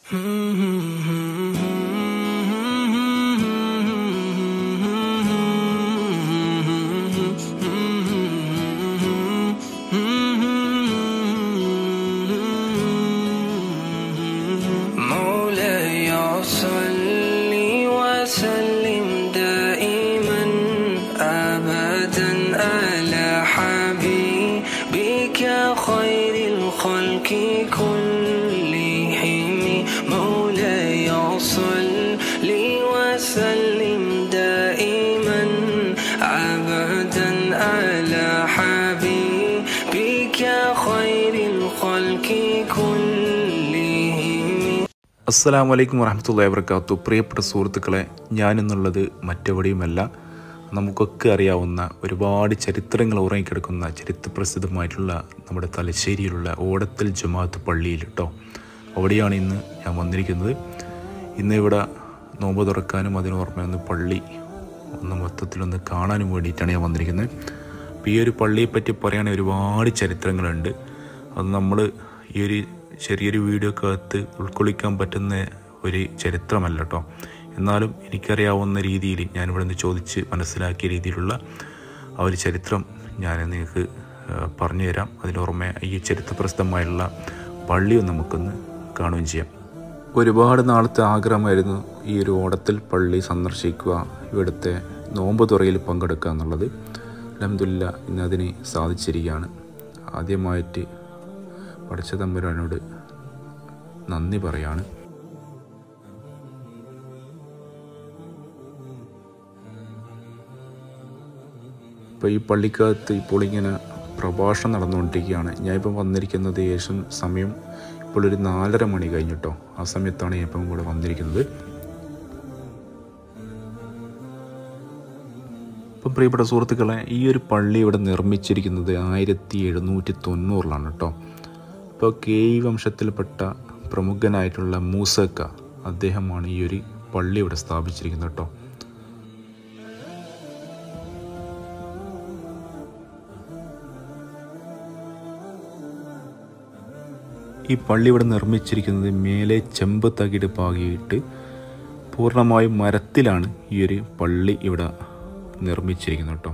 مولاي صل وسلم دائما ابدا على حبيبك خير الخلق كلهم مولاي صل وسلم دائما ابدا على حبيبك خير الخلق كلهم അസ്സലാം വലൈക്കും വറഹമത്തല്ലാ വർക്കാത്തു പ്രിയപ്പെട്ട സുഹൃത്തുക്കളെ ഞാനെന്നുള്ളത് മറ്റെവിടെയുമല്ല നമുക്കൊക്കെ അറിയാവുന്ന ഒരുപാട് ചരിത്രങ്ങൾ ഉറങ്ങിക്കിടക്കുന്ന ചരിത്രപ്രസിദ്ധമായിട്ടുള്ള നമ്മുടെ തലശ്ശേരിയിലുള്ള ഓടത്തിൽ ജമാഅത്ത് പള്ളിയിൽ കേട്ടോ അവിടെയാണ് ഇന്ന് ഞാൻ വന്നിരിക്കുന്നത് ഇന്ന് ഇവിടെ നോമ്പ് തുറക്കാനും അതിനോർമ്മ ഒന്ന് പള്ളി ഒന്ന് മൊത്തത്തിലൊന്ന് കാണാനും വേണ്ടിയിട്ടാണ് ഞാൻ വന്നിരിക്കുന്നത് അപ്പോൾ ഈ ഒരു പള്ളിയെ പറ്റി പറയുകയാണെങ്കിൽ ഒരുപാട് ചരിത്രങ്ങളുണ്ട് അത് നമ്മൾ ഈ ഒരു ചെറിയൊരു വീഡിയോ അകത്ത് ഉൾക്കൊള്ളിക്കാൻ പറ്റുന്ന ഒരു ചരിത്രമല്ല കേട്ടോ എന്നാലും എനിക്കറിയാവുന്ന രീതിയിൽ ഞാനിവിടെ നിന്ന് ചോദിച്ച് മനസ്സിലാക്കിയ രീതിയിലുള്ള ആ ഒരു ചരിത്രം ഞാൻ നിങ്ങൾക്ക് ആ, പറഞ്ഞു തരാം അതിനോർമ്മ ഈ ചരിത്രപ്രസിദ്ധമായുള്ള പള്ളിയും നമുക്കൊന്ന് കാണുകയും ചെയ്യാം ഒരുപാട് നാളത്തെ ആഗ്രഹമായിരുന്നു ഈ ഒരു ഓടത്തിൽ പള്ളി സന്ദർശിക്കുക ഇവിടുത്തെ നോമ്പ് തുറയിൽ പങ്കെടുക്കുക എന്നുള്ളത് അലഹമില്ല ഇന്ന് അതിന് സാധിച്ചിരിക്കുകയാണ് ആദ്യമായിട്ട് പഠിച്ച തമ്പുരാനോട് നന്ദി പറയാണ് ഇപ്പോൾ ഈ പള്ളിക്കകത്ത് ഇപ്പോൾ ഇങ്ങനെ പ്രഭാഷണം നടന്നുകൊണ്ടിരിക്കുകയാണ് ഞാനിപ്പം വന്നിരിക്കുന്നത് ഏകദേശം സമയം ഇപ്പോൾ ഒരു നാലര മണി കഴിഞ്ഞിട്ടോ ആ സമയത്താണ് ഞാൻ ഇപ്പം ഇവിടെ വന്നിരിക്കുന്നത് ഇപ്പം പ്രിയപ്പെട്ട സുഹൃത്തുക്കളെ ഈ ഒരു പള്ളി ഇവിടെ നിർമ്മിച്ചിരിക്കുന്നത് ആയിരത്തി എഴുന്നൂറ്റി തൊണ്ണൂറിലാണ് കേട്ടോ ഇപ്പോൾ കെ ഇ വംശത്തിൽപ്പെട്ട പ്രമുഖനായിട്ടുള്ള മൂസക്ക അദ്ദേഹമാണ് ഈ ഒരു പള്ളി ഇവിടെ സ്ഥാപിച്ചിരിക്കുന്നത് കേട്ടോ ഈ പള്ളി ഇവിടെ നിർമ്മിച്ചിരിക്കുന്നത് മേലെ ചെമ്പ് തകിട് പാകിയിട്ട് പൂർണ്ണമായും മരത്തിലാണ് ഈ ഒരു പള്ളി ഇവിടെ നിർമ്മിച്ചിരിക്കുന്നത് കേട്ടോ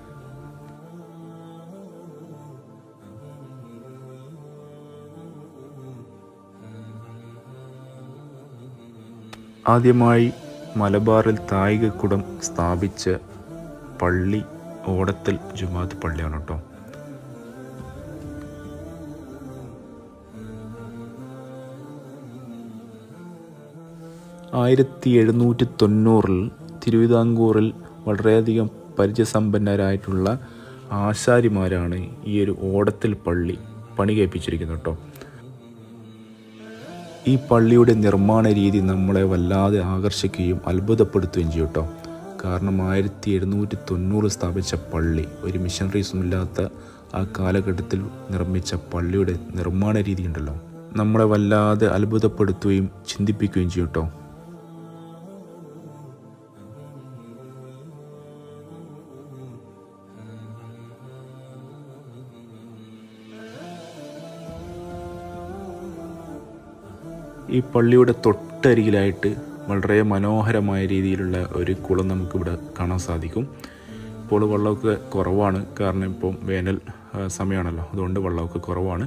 ആദ്യമായി മലബാറിൽ തായികക്കുടം സ്ഥാപിച്ച പള്ളി ഓടത്തിൽ ജുമാത്ത് പള്ളിയാണ് കേട്ടോ ആയിരത്തി എഴുന്നൂറ്റി തൊണ്ണൂറിൽ തിരുവിതാംകൂറിൽ വളരെയധികം പരിചയസമ്പന്നരായിട്ടുള്ള ആശാരിമാരാണ് ഈ ഒരു ഓടത്തിൽ പള്ളി പണി കഴിപ്പിച്ചിരിക്കുന്നത് കേട്ടോ ഈ പള്ളിയുടെ നിർമ്മാണ രീതി നമ്മളെ വല്ലാതെ ആകർഷിക്കുകയും അത്ഭുതപ്പെടുത്തുകയും ചെയ്യും കേട്ടോ കാരണം ആയിരത്തി എഴുന്നൂറ്റി തൊണ്ണൂറ് സ്ഥാപിച്ച പള്ളി ഒരു മിഷനറീസും ഇല്ലാത്ത ആ കാലഘട്ടത്തിൽ നിർമ്മിച്ച പള്ളിയുടെ നിർമ്മാണ രീതി ഉണ്ടല്ലോ നമ്മളെ വല്ലാതെ അത്ഭുതപ്പെടുത്തുകയും ചിന്തിപ്പിക്കുകയും ചെയ്യും കേട്ടോ ഈ പള്ളിയുടെ തൊട്ടരികിലായിട്ട് വളരെ മനോഹരമായ രീതിയിലുള്ള ഒരു കുളം നമുക്കിവിടെ കാണാൻ സാധിക്കും ഇപ്പോൾ വെള്ളമൊക്കെ കുറവാണ് കാരണം ഇപ്പം വേനൽ ആ, സമയമാണല്ലോ അതുകൊണ്ട് വെള്ളമൊക്കെ കുറവാണ്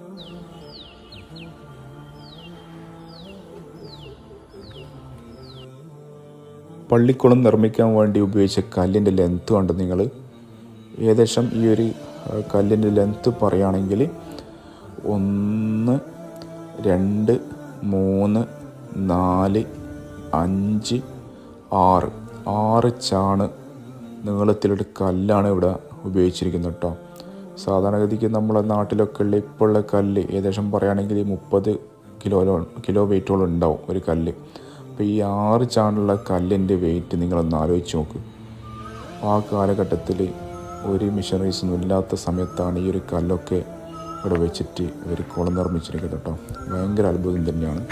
പള്ളിക്കുളം നിർമ്മിക്കാൻ വേണ്ടി ഉപയോഗിച്ച കല്ലിൻ്റെ ലെങ്ത്ത് കണ്ട് നിങ്ങൾ ഏകദേശം ഈ ഒരു ആ, കല്ലിൻ്റെ ലെങ്ത്ത് പറയുകയാണെങ്കിൽ ഒന്ന് രണ്ട് മൂന്ന് നാല് അഞ്ച് ആറ് ആറ് ചാണ് നീളത്തിലൊരു കല്ലാണ് ഇവിടെ ഉപയോഗിച്ചിരിക്കുന്നത് കേട്ടോ സാധാരണഗതിക്ക് നമ്മളെ നാട്ടിലൊക്കെ ഉള്ള ഇപ്പോൾ ഉള്ള കല്ല് ഏകദേശം പറയുകയാണെങ്കിൽ മുപ്പത് കിലോലോ കിലോ വെയിറ്റോളം ഉണ്ടാവും ഒരു കല്ല് അപ്പോൾ ഈ ആറ് ചാണുള്ള കല്ലിൻ്റെ വെയിറ്റ് നിങ്ങളൊന്ന് ആലോചിച്ച് നോക്ക് ആ കാലഘട്ടത്തിൽ ഒരു മിഷനറീസൊന്നും ഇല്ലാത്ത സമയത്താണ് ഈ ഒരു കല്ലൊക്കെ ഇവിടെ വെച്ചിട്ട് ഇവർ കുളം നിർമ്മിച്ചിരിക്കുന്നത് കേട്ടോ ഭയങ്കര അത്ഭുതം തന്നെയാണ്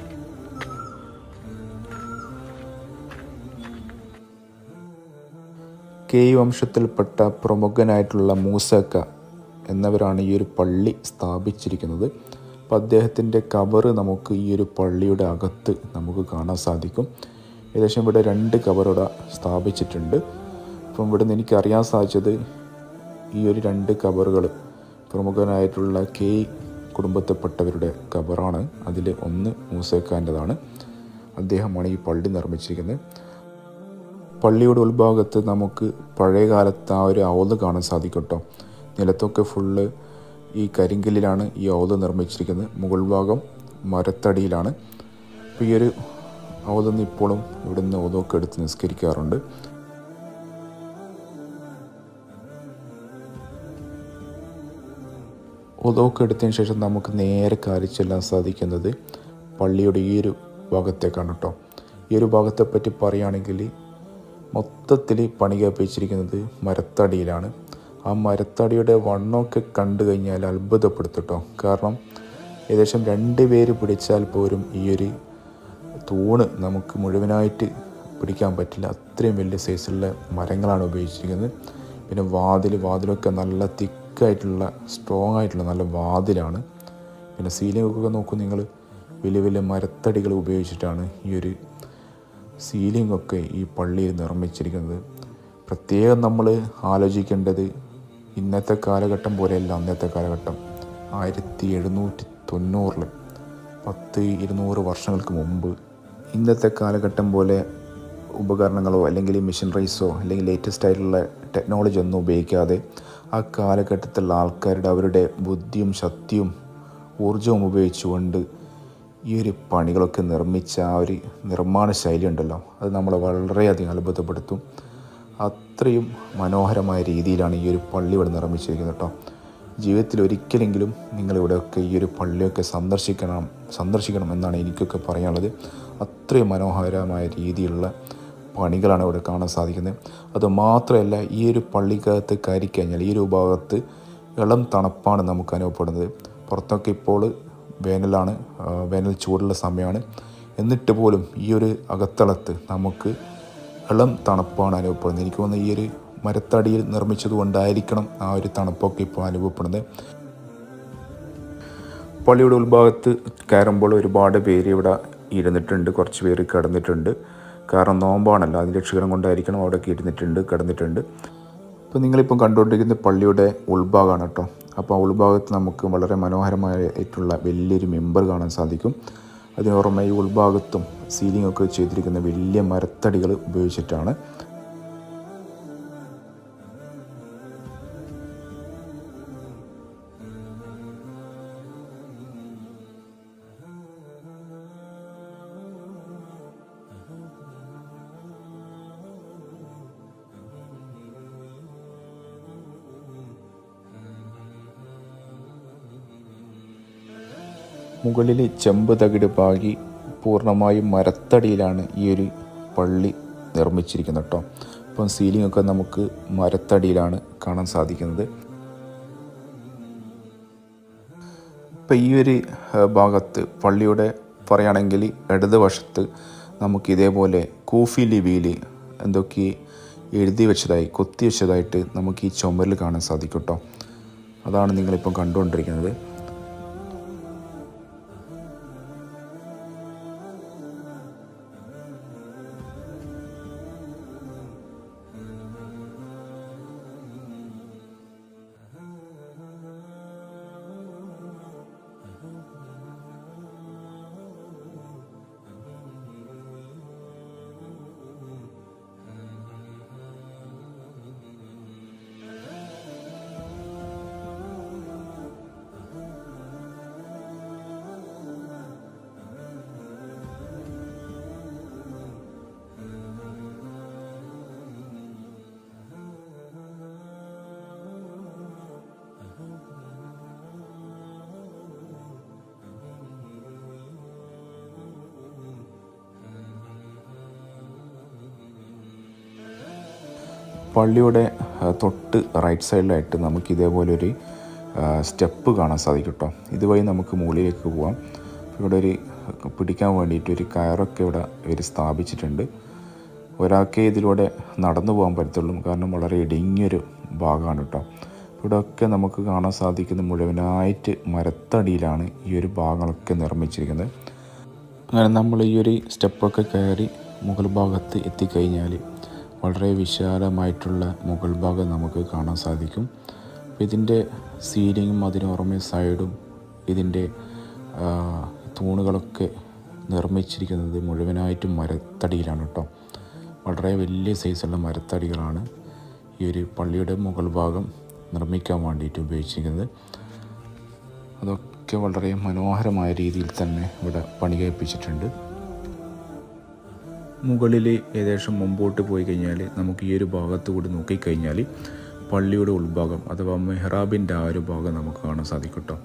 കെ ഇ വംശത്തിൽപ്പെട്ട പ്രമുഖനായിട്ടുള്ള മൂസക്ക എന്നവരാണ് ഈ ഒരു പള്ളി സ്ഥാപിച്ചിരിക്കുന്നത് അപ്പോൾ അദ്ദേഹത്തിൻ്റെ കബറ് നമുക്ക് ഈ ഒരു പള്ളിയുടെ അകത്ത് നമുക്ക് കാണാൻ സാധിക്കും ഏകദേശം ഇവിടെ രണ്ട് കബറിവിടെ സ്ഥാപിച്ചിട്ടുണ്ട് അപ്പം ഇവിടെ നിന്ന് എനിക്ക് അറിയാൻ സാധിച്ചത് ഈ ഒരു രണ്ട് കബറുകൾ പ്രമുഖനായിട്ടുള്ള കെ കുടുംബത്തിൽപ്പെട്ടവരുടെ കബറാണ് അതിൽ ഒന്ന് മൂസേഖാൻ്റെതാണ് അദ്ദേഹമാണ് ഈ പള്ളി നിർമ്മിച്ചിരിക്കുന്നത് പള്ളിയുടെ ഉൾഭാഗത്ത് നമുക്ക് പഴയ കാലത്ത് ആ ഒരു ഔത് കാണാൻ സാധിക്കും കേട്ടോ നിലത്തൊക്കെ ഫുള്ള് ഈ കരിങ്കല്ലിലാണ് ഈ ഔത് നിർമ്മിച്ചിരിക്കുന്നത് മുകൾ ഭാഗം മരത്തടിയിലാണ് അപ്പോൾ ഈ ഒരു ഔതെന്ന് ഇപ്പോഴും ഇവിടുന്ന് ഔതൊക്കെ എടുത്ത് നിസ്കരിക്കാറുണ്ട് ഒതൊക്കെ എടുത്തതിന് ശേഷം നമുക്ക് നേരെ കാരി ചെല്ലാൻ സാധിക്കുന്നത് പള്ളിയുടെ ഈ ഒരു ഭാഗത്തേക്കാണ് കേട്ടോ ഈ ഒരു ഭാഗത്തെ പറ്റി പറയുകയാണെങ്കിൽ മൊത്തത്തിൽ പണി കഴിപ്പിച്ചിരിക്കുന്നത് മരത്തടിയിലാണ് ആ മരത്തടിയുടെ വണ്ണമൊക്കെ കണ്ടു കഴിഞ്ഞാൽ അത്ഭുതപ്പെടുത്തും കേട്ടോ കാരണം ഏകദേശം രണ്ട് പേര് പിടിച്ചാൽ പോലും ഈ ഒരു തൂണ് നമുക്ക് മുഴുവനായിട്ട് പിടിക്കാൻ പറ്റില്ല അത്രയും വലിയ സൈസുള്ള മരങ്ങളാണ് ഉപയോഗിച്ചിരിക്കുന്നത് പിന്നെ വാതിൽ വാതിലൊക്കെ നല്ല തിക്കായിട്ടുള്ള സ്ട്രോങ് ആയിട്ടുള്ള നല്ല വാതിലാണ് പിന്നെ സീലിംഗ് ഒക്കെ നോക്കും നിങ്ങൾ വലിയ വലിയ മരത്തടികൾ ഉപയോഗിച്ചിട്ടാണ് ഈ ഒരു സീലിംഗ് ഒക്കെ ഈ പള്ളിയിൽ നിർമ്മിച്ചിരിക്കുന്നത് പ്രത്യേകം നമ്മൾ ആലോചിക്കേണ്ടത് ഇന്നത്തെ കാലഘട്ടം പോലെയല്ല അന്നത്തെ കാലഘട്ടം ആയിരത്തി എഴുന്നൂറ്റി തൊണ്ണൂറിൽ പത്ത് ഇരുന്നൂറ് വർഷങ്ങൾക്ക് മുമ്പ് ഇന്നത്തെ കാലഘട്ടം പോലെ ഉപകരണങ്ങളോ അല്ലെങ്കിൽ മെഷീനറീസോ അല്ലെങ്കിൽ ലേറ്റസ്റ്റ് ആയിട്ടുള്ള ടെക്നോളജി ഒന്നും ഉപയോഗിക്കാതെ ആ കാലഘട്ടത്തിലുള്ള ആൾക്കാരുടെ അവരുടെ ബുദ്ധിയും ശക്തിയും ഊർജവും ഉപയോഗിച്ചുകൊണ്ട് ഈ ഒരു പണികളൊക്കെ നിർമ്മിച്ച ആ ഒരു നിർമ്മാണ ശൈലി ഉണ്ടല്ലോ അത് നമ്മളെ വളരെയധികം അത്ഭുതപ്പെടുത്തും അത്രയും മനോഹരമായ രീതിയിലാണ് ഈ ഒരു പള്ളി ഇവിടെ നിർമ്മിച്ചിരിക്കുന്നത് കേട്ടോ ജീവിതത്തിൽ ഒരിക്കലെങ്കിലും നിങ്ങളിവിടെയൊക്കെ ഈ ഒരു പള്ളിയൊക്കെ സന്ദർശിക്കണം സന്ദർശിക്കണം എന്നാണ് എനിക്കൊക്കെ പറയാനുള്ളത് അത്രയും മനോഹരമായ രീതിയിലുള്ള പണികളാണ് ഇവിടെ കാണാൻ സാധിക്കുന്നത് അത് മാത്രമല്ല ഈ ഒരു പള്ളിക്കകത്ത് കയറിക്കഴിഞ്ഞാൽ ഈ ഒരു ഭാഗത്ത് ഇളം തണുപ്പാണ് നമുക്ക് അനുഭവപ്പെടുന്നത് പുറത്തൊക്കെ ഇപ്പോൾ വേനലാണ് ആ, വേനൽ ചൂടുള്ള സമയമാണ് എന്നിട്ട് പോലും ഈ ഒരു അകത്തളത്ത് നമുക്ക് ഇളം തണുപ്പാണ് അനുഭവപ്പെടുന്നത് എനിക്ക് തോന്നുന്നു ഈ ഒരു മരത്തടിയിൽ നിർമ്മിച്ചത് കൊണ്ടായിരിക്കണം ആ ഒരു തണുപ്പൊക്കെ ഇപ്പോൾ അനുഭവപ്പെടുന്നത് പള്ളിയുടെ ഉൾഭാഗത്ത് കയറുമ്പോൾ ഒരുപാട് പേര് ഇവിടെ ഇരുന്നിട്ടുണ്ട് കുറച്ച് പേര് കിടന്നിട്ടുണ്ട് കാരണം നോമ്പാണല്ലോ അതിൻ്റെ ക്ഷീണം കൊണ്ടായിരിക്കണം അവിടെയൊക്കെ ഇരുന്നിട്ടുണ്ട് കിടന്നിട്ടുണ്ട് ഇപ്പോൾ നിങ്ങളിപ്പം കണ്ടുകൊണ്ടിരിക്കുന്ന പള്ളിയുടെ ഉൾഭാഗമാണ് കേട്ടോ അപ്പോൾ ആ ഉൾഭാഗത്ത് നമുക്ക് വളരെ മനോഹരമായിട്ടുള്ള വലിയൊരു മെമ്പർ കാണാൻ സാധിക്കും അതിന് പുറമെ ഈ ഉൾഭാഗത്തും സീലിംഗ് ഒക്കെ ചെയ്തിരിക്കുന്ന വലിയ മരത്തടികൾ ഉപയോഗിച്ചിട്ടാണ് മുകളിൽ ചെമ്പ് തകിട് പാകി പൂർണ്ണമായും മരത്തടിയിലാണ് ഈ ഒരു പള്ളി നിർമ്മിച്ചിരിക്കുന്നത് കേട്ടോ അപ്പം സീലിംഗ് ഒക്കെ നമുക്ക് മരത്തടിയിലാണ് കാണാൻ സാധിക്കുന്നത് ഇപ്പം ഈ ഒരു ഏഹ്, ഭാഗത്ത് പള്ളിയുടെ പറയുകയാണെങ്കിൽ ഇടതുവശത്ത് നമുക്ക് ഇതേപോലെ കൂഫി ലിപിയിൽ എന്തൊക്കെ എഴുതി വെച്ചതായി കൊത്തി വെച്ചതായിട്ട് നമുക്ക് ഈ ചുമരിൽ കാണാൻ സാധിക്കും കേട്ടോ അതാണ് നിങ്ങളിപ്പം കണ്ടുകൊണ്ടിരിക്കുന്നത് പള്ളിയുടെ ആ, തൊട്ട് റൈറ്റ് സൈഡിലായിട്ട് നമുക്ക് ഇതേപോലെ ഒരു സ്റ്റെപ്പ് കാണാൻ സാധിക്കും കേട്ടോ ഇതുവഴി നമുക്ക് മുകളിലേക്ക് പോവാം ഇവിടെ ഒരു പിടിക്കാൻ വേണ്ടിയിട്ട് ഒരു കയറൊക്കെ ഇവിടെ ഇവർ സ്ഥാപിച്ചിട്ടുണ്ട് ഒരാൾക്കേ ഇതിലൂടെ നടന്നു പോകാൻ പറ്റത്തുള്ളൂ കാരണം വളരെ ഇടുങ്ങിയൊരു ഭാഗമാണ് കേട്ടോ ഇവിടെയൊക്കെ നമുക്ക് കാണാൻ സാധിക്കുന്നത് മുഴുവനായിട്ട് മരത്തടിയിലാണ് ഈ ഒരു ഭാഗങ്ങളൊക്കെ നിർമ്മിച്ചിരിക്കുന്നത് അങ്ങനെ നമ്മൾ ഈ ഒരു സ്റ്റെപ്പൊക്കെ കയറി മുകൾ ഭാഗത്ത് എത്തിക്കഴിഞ്ഞാൽ വളരെ വിശാലമായിട്ടുള്ള മുകൾ ഭാഗം നമുക്ക് കാണാൻ സാധിക്കും അപ്പോൾ ഇതിൻ്റെ സീലിങ്ങും അതിന് പുറമെ സൈഡും ഇതിൻ്റെ ആ, തൂണുകളൊക്കെ നിർമ്മിച്ചിരിക്കുന്നത് മുഴുവനായിട്ടും മരത്തടിയിലാണ് കേട്ടോ വളരെ വലിയ സൈസുള്ള മരത്തടികളാണ് ഈ ഒരു പള്ളിയുടെ മുകൾ ഭാഗം നിർമ്മിക്കാൻ വേണ്ടിയിട്ട് ഉപയോഗിച്ചിരിക്കുന്നത് അതൊക്കെ വളരെ മനോഹരമായ രീതിയിൽ തന്നെ ഇവിടെ പണി കഴിപ്പിച്ചിട്ടുണ്ട് മുകളിൽ ഏകദേശം മുമ്പോട്ട് പോയി കഴിഞ്ഞാൽ നമുക്ക് ഈ ഒരു ഭാഗത്ത് കൂടി നോക്കിക്കഴിഞ്ഞാൽ പള്ളിയുടെ ഉൾഭാഗം അഥവാ മെഹ്റാബിൻ്റെ ആ ഒരു ഭാഗം നമുക്ക് കാണാൻ സാധിക്കും കേട്ടോ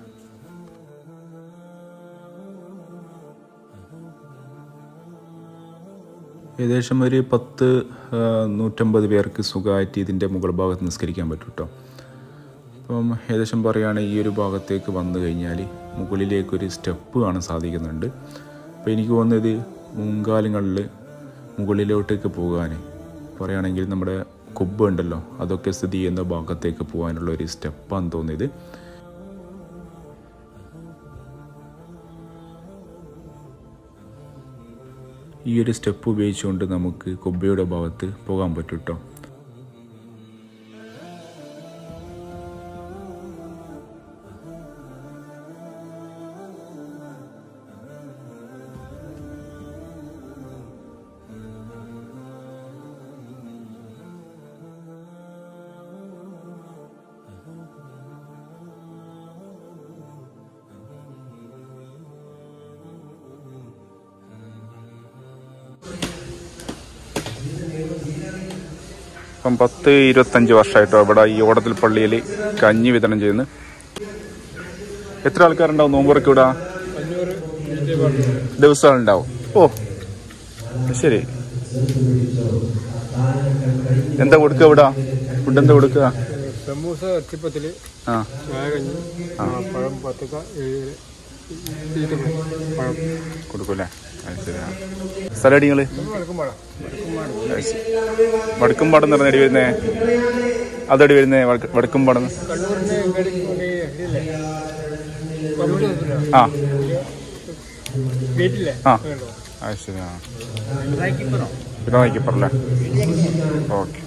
ഏകദേശം ഒരു പത്ത് ആ, നൂറ്റമ്പത് പേർക്ക് സുഖമായിട്ട് ഇതിൻ്റെ മുകൾ ഭാഗത്ത് നിസ്കരിക്കാൻ പറ്റും കേട്ടോ അപ്പം ഏകദേശം പറയുകയാണെങ്കിൽ ഈ ഒരു ഭാഗത്തേക്ക് വന്നു കഴിഞ്ഞാൽ മുകളിലേക്കൊരു സ്റ്റെപ്പ് കാണാൻ സാധിക്കുന്നുണ്ട് അപ്പോൾ എനിക്ക് തോന്നുന്നത് മുൻകാലങ്ങളിൽ മുകളിലോട്ടേക്ക് പോകാൻ പറയുകയാണെങ്കിൽ നമ്മുടെ കുബ്ബ് ഉണ്ടല്ലോ അതൊക്കെ സ്ഥിതി ചെയ്യുന്ന ഭാഗത്തേക്ക് പോകാനുള്ള ഒരു സ്റ്റെപ്പാന്ന് തോന്നിയത് ഈ ഒരു സ്റ്റെപ്പ് ഉപയോഗിച്ചുകൊണ്ട് നമുക്ക് കുബ്ബയുടെ ഭാഗത്ത് പോകാൻ പറ്റും കേട്ടോ ഇപ്പം പത്ത് ഇരുപത്തഞ്ച് വർഷമായിട്ടോ ഇവിടെ ഈ ഓടത്തിൽ പള്ളിയിൽ കഞ്ഞി വിതരണം ചെയ്യുന്നു എത്ര ആൾക്കാരുണ്ടാവും നോമ്പുറക്ക് ഇവിടെ ദിവസം ഉണ്ടാവും ഓ ശരി എന്താ കൊടുക്കുക ഇവിടെ ഫുഡ് എന്താ കൊടുക്കുക സമൂസ ഇറച്ചിപ്പത്തില് ആ ചായ കഞ്ഞി പഴം പത്തുക്ക ഏഴ് ഈത്തപ്പഴം പഴം കൊടുക്കൂല്ലേ അത് ശരി ആ സ്ഥലം നിങ്ങള് വടക്കും പഴം വടക്കുംപാടം എന്ന് പറഞ്ഞ വരുന്നേ അതടി വരുന്നേ വടക്ക്- വടക്കുംപാടം കണ്ണൂരിന്റെ എങ്ങാടി ഇതില്ലേ കമ്പ്യൂട്ടർ ഹോസ്പിറ്റലാ? ആ ഗേറ്റില്ലേ ആ. അതുണ്ടോ? അത് ശരി ആ പിണറായിക്കപ്പറല്ലേ ഓക്കെ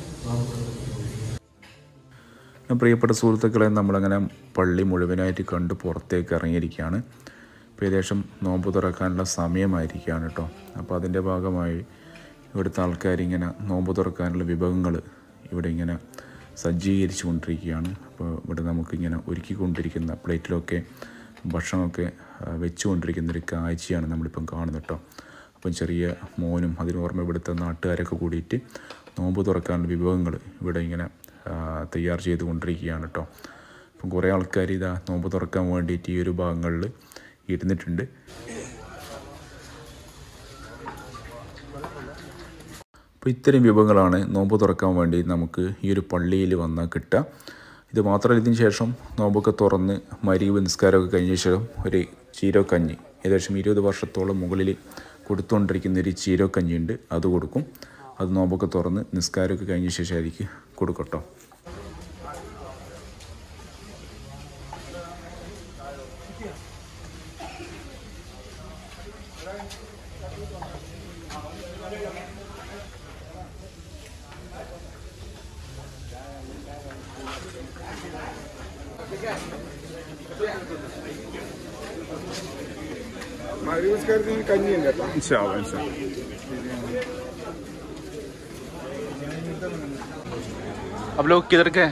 പ്രിയപ്പെട്ട സുഹൃത്തുക്കളെ നമ്മളങ്ങനെ പള്ളി മുഴുവനായിട്ട് കണ്ട് പുറത്തേക്ക് ഇറങ്ങിയിരിക്കുകയാണ് ഇപ്പോൾ ഏകദേശം നോമ്പ് തുറക്കാനുള്ള സമയമായിരിക്കുകയാണ് കേട്ടോ അപ്പോൾ അതിൻ്റെ ഭാഗമായി ഇവിടുത്തെ ആൾക്കാരിങ്ങനെ നോമ്പ് തുറക്കാനുള്ള വിഭവങ്ങൾ ഇവിടെ ഇങ്ങനെ സജ്ജീകരിച്ചു കൊണ്ടിരിക്കുകയാണ് അപ്പോൾ ഇവിടെ നമുക്കിങ്ങനെ ഒരുക്കിക്കൊണ്ടിരിക്കുന്ന പ്ലേറ്റിലൊക്കെ ഭക്ഷണമൊക്കെ ആ, വെച്ചുകൊണ്ടിരിക്കുന്ന ഒരു കാഴ്ചയാണ് നമ്മളിപ്പം കാണുന്നത് കേട്ടോ അപ്പം ചെറിയ മോനും അതിന് ഓർമ്മ ഇവിടുത്തെ നാട്ടുകാരൊക്കെ കൂടിയിട്ട് നോമ്പ് തുറക്കാനുള്ള വിഭവങ്ങൾ ഇവിടെ ഇങ്ങനെ ആ, തയ്യാർ ചെയ്തുകൊണ്ടിരിക്കുകയാണ് കേട്ടോ അപ്പം കുറേ ആൾക്കാർ ഇതാ നോമ്പ് തുറക്കാൻ വേണ്ടിയിട്ട് ഈ ഒരു ഭാഗങ്ങളിൽ ഇരുന്നിട്ടുണ്ട് അപ്പോൾ ഇത്തരം വിഭവങ്ങളാണ് നോമ്പ് തുറക്കാൻ വേണ്ടി നമുക്ക് ഈ ഒരു പള്ളിയിൽ വന്നാൽ കിട്ടുക ഇത് മാത്രമല്ല ഇതിന് ശേഷം നോമ്പൊക്കെ തുറന്ന് മരീവ് നിസ്കാരമൊക്കെ കഴിഞ്ഞ ശേഷം ഒരു ചീരോ കഞ്ഞി ഏകദേശം ഇരുപത് വർഷത്തോളം മുകളിൽ കൊടുത്തുകൊണ്ടിരിക്കുന്ന ഒരു ചീരോ കഞ്ഞിയുണ്ട് അത് കൊടുക്കും അത് നോമ്പൊക്കെ തുറന്ന് നിസ്കാരമൊക്കെ കഴിഞ്ഞ ശേഷം ആയിരിക്കും കൊടുക്കട്ടോ മരുവിസ്കാരത്തിന് കഞ്ഞിയുണ്ട് കേട്ടോ अब लोग किधर के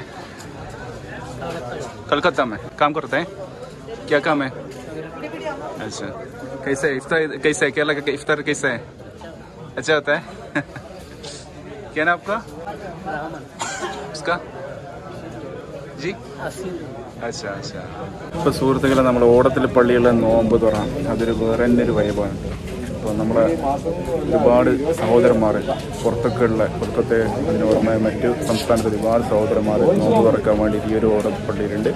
कलकत्ता में काम करते हैं क्या काम है अच्छा कैसे इफ्तार कैसे है केरला का इफ्तार कैसा है अच्छा होता है क्या नाम आपका उसका जी അച്ഛാ അച്ഛാ ഇപ്പോൾ സുഹൃത്തുക്കളെ നമ്മൾ ഓടത്തിൽ പള്ളിയുള്ള നോമ്പ് തുറ അതൊരു വേറെ തന്നെ ഒരു വൈബാണ് ഇപ്പോൾ നമ്മളെ ഒരുപാട് സഹോദരന്മാർ പുറത്തൊക്കെ ഉള്ള പുറത്തത്തെ അതിന് പുറമെ മറ്റു സംസ്ഥാനത്ത് ഒരുപാട് സഹോദരന്മാർ നോമ്പ് തുറക്കാൻ വേണ്ടി ഈ ഒരു ഓടത്തിൽ പള്ളിയിലുണ്ട്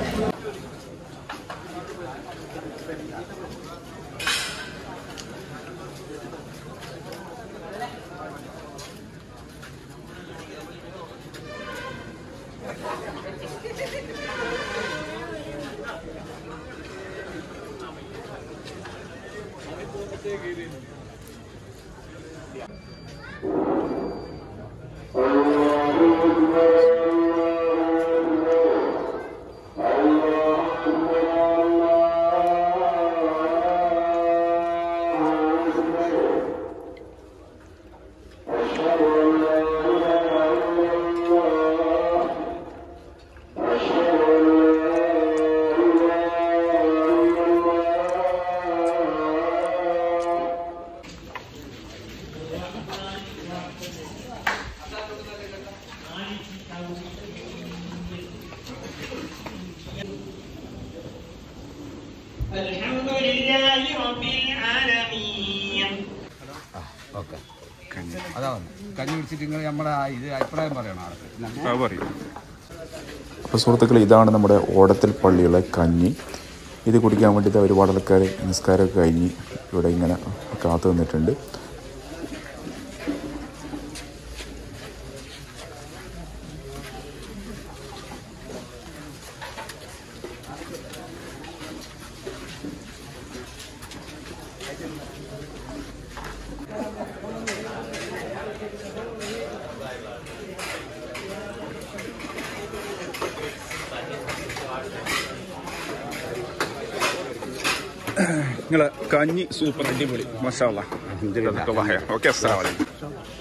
الحمد لله رب العالمين ഓക്കെ അതാ വന്നു കഞ്ഞി കുടിച്ചിട്ട് നിങ്ങൾ നമ്മുടെ ആ ഇത് അഭിപ്രായം പറയണം ആൾക്ക് പറയും അപ്പോൾ സുഹൃത്തുക്കൾ ഇതാണ് നമ്മുടെ ഓടത്തിൽ പള്ളിയുള്ള കഞ്ഞി ഇത് കുടിക്കാൻ വേണ്ടിയിട്ട് ഒരുപാട് ആൾക്കാർ നിസ്കാരമൊക്കെ കഴിഞ്ഞ് ഇവിടെ ഇങ്ങനെ കാത്തു നിന്നിട്ടുണ്ട് നിങ്ങളെ കഞ്ഞി സൂപ്പർ അടിപൊളി മസാല ഓക്കെ അസ്സലാമലൈക്കും